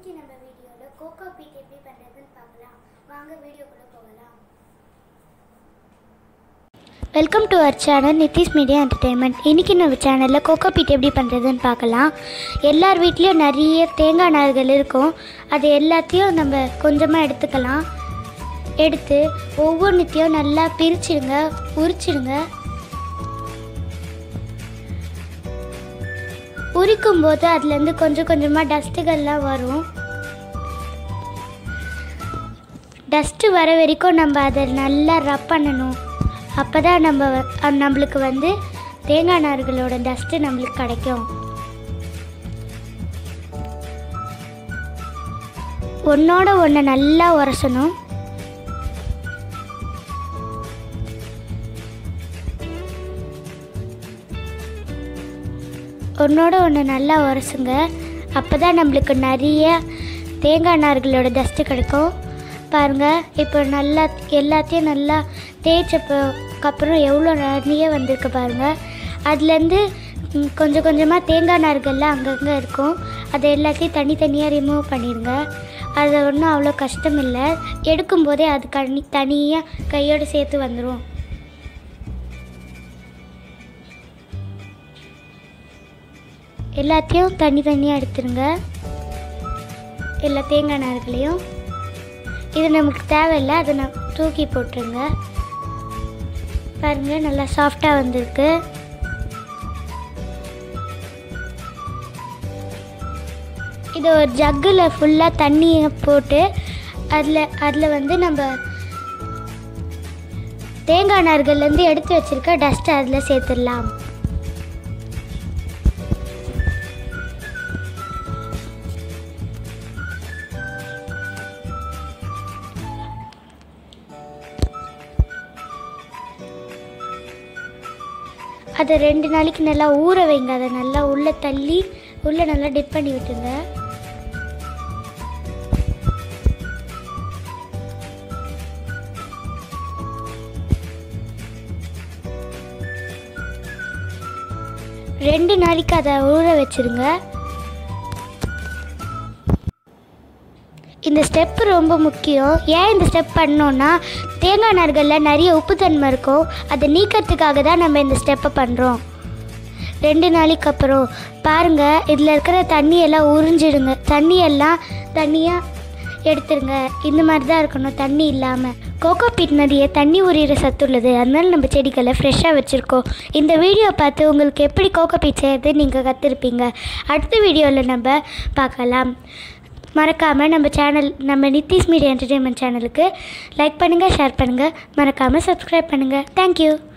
இன்னைக்கு நம்ம வீடியோவில் கோகோ பீட் எப்படி பண்ணுறதுன்னு பார்க்கலாம் வாங்க வீடியோக்குள்ளே போகலாம் welcome to our channel Nithish media entertainment இன்றைக்கி நம்ம சேனலில் கோகோ பீட் எப்படி பண்ணுறதுன்னு பார்க்கலாம் எல்லார் வீட்லேயும் நிறைய தேங்காய் நார்கள் இருக்கும் அது எல்லாத்தையும் நம்ம கொஞ்சமாக எடுத்துக்கலாம் எடுத்து ஒவ்வொன்றுத்தையும் நல்லா பிரிச்சிடுங்க உரிச்சிடுங்க உரிக்கும் போது அதுலேருந்து கொஞ்சம் கொஞ்சமாக டஸ்ட்டுகள்லாம் வரும் டஸ்ட்டு வர வரைக்கும் நம்ம அதை நல்லா ரப் பண்ணணும் அப்போ தான் நம்ம வ- அஹ் நம்மளுக்கு வந்து தேங்காய் நார்களோட டஸ்ட்டு நம்மளுக்கு கிடைக்கும் ஒன்றோட ஒன்று நல்லா உரசணும் ஒன்றோட ஒன்று நல்லா உரசுங்க அப்போ தான் நம்மளுக்கு நிறைய தேங்காய் நார்களோட டஸ்ட்டு கிடைக்கும் பாருங்கள் இப்போ நல்லா எல்லாத்தையும் நல்லா தேய்ச்சப்போக்கப்புறம் எவ்வளோ நிறைய வந்திருக்கு பாருங்கள் அதுலேருந்து ம், கொஞ்சம் கொஞ்சமாக தேங்காய் நார்கள்லாம் அங்கங்கே இருக்கும் அதை எல்லாத்தையும் தனித்தனியாக ரிமூவ் பண்ணிடுங்க அது ஒன்றும் அவ்வளோ கஷ்டம் இல்லை எடுக்கும்போதே அது கனி தனியாக கையோடு சேர்த்து வந்துடும் எல்லாத்தையும் தனித்தனியாக எடுத்துருங்க எல்லா தேங்காய் நார்களையும் இது நமக்கு தேவையில்லை அதை நான் தூக்கி போட்டுருங்க பாருங்கள் நல்லா சாஃப்டாக வந்திருக்கு இது ஒரு ஜக்கில் ஃபுல்லாக தண்ணியை போட்டு அதில் அதில் வந்து நம்ம தேங்காய் நார்கள்லேருந்து எடுத்து வச்சிருக்க டஸ்ட்டை அதில் சேர்த்துடலாம் அதை ரெண்டு நாளைக்கு நல்லா ஊற வைங்க அதை நல்லா உள்ளே தள்ளி உள்ளே நல்லா டிப் பண்ணி விட்டுங்க ரெண்டு நாளைக்கு அதை ஊற வச்சிருங்க இந்த ஸ்டெப் ரொம்ப முக்கியம் ஏன் இந்த ஸ்டெப் பண்ணோன்னா தேங்காய் நார்களில் நிறைய உப்புத்தன்மை இருக்கும் அதை நீக்கிறதுக்காக தான் நம்ம இந்த ஸ்டெப்பை பண்ணுறோம் ரெண்டு நாளைக்கு அப்புறம் பாருங்கள் இதில் இருக்கிற தண்ணியெல்லாம் உறிஞ்சிடுங்க தண்ணியெல்லாம் தண்ணியாக எடுத்துருங்க இந்த மாதிரி தான் இருக்கணும் தண்ணி இல்லாமல் கோகோ பீட் நிறைய தண்ணி உரியிற சத்து உள்ளது அதனால நம்ம செடிகளை ஃப்ரெஷ்ஷாக வச்சுருக்கோம் இந்த வீடியோ பார்த்து உங்களுக்கு எப்படி கோகோ பீட் செய்யறது நீங்கள் கற்றுருப்பீங்க அடுத்த வீடியோவில் நம்ம பார்க்கலாம் மறக்காமல் நம்ம சேனல் நம்ம நித்திஷ் மீடியா என்டர்டெயின்மெண்ட் சேனலுக்கு லைக் பண்ணுங்கள் ஷேர் பண்ணுங்கள் மறக்காமல் சப்ஸ்கிரைப் பண்ணுங்கள் தேங்க்யூ